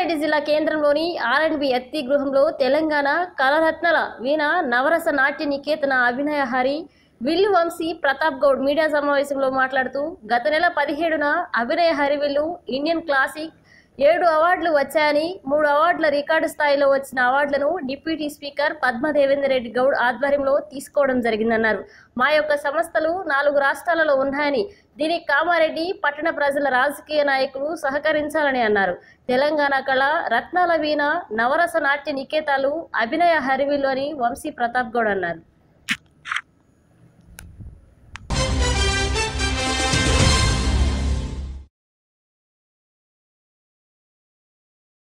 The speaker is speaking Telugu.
కామారెడ్డి జిల్లా కేంద్రంలోని ఆర్ఎండ్బి ఎత్తి గృహంలో తెలంగాణ కళరత్నల వీణ నవరస నాట్య నికేతన అభినయ హరి విల్లు వంశీ ప్రతాప్ గౌడ్ మీడియా సమావేశంలో మాట్లాడుతూ గత నెల పదిహేడున అభినయ హరివిల్లు ఇండియన్ క్లాసిక్ ఏడు అవార్డులు వచ్చాయని మూడు అవార్డుల రికార్డు స్థాయిలో వచ్చిన అవార్డులను డిప్యూటీ స్పీకర్ పద్మ దేవేందర్ రెడ్డి గౌడ్ ఆధ్వర్యంలో తీసుకోవడం జరిగిందన్నారు మా యొక్క సంస్థలు నాలుగు రాష్ట్రాలలో ఉన్నాయని దీనికి కామారెడ్డి పట్టణ ప్రజల రాజకీయ నాయకులు సహకరించాలని అన్నారు తెలంగాణ కళ రత్నాల వీణ నవరస నాట్య నికేతాలు అభినయ హరివిల్లు అని వంశీ ప్రతాప్ గౌడ్ అన్నారు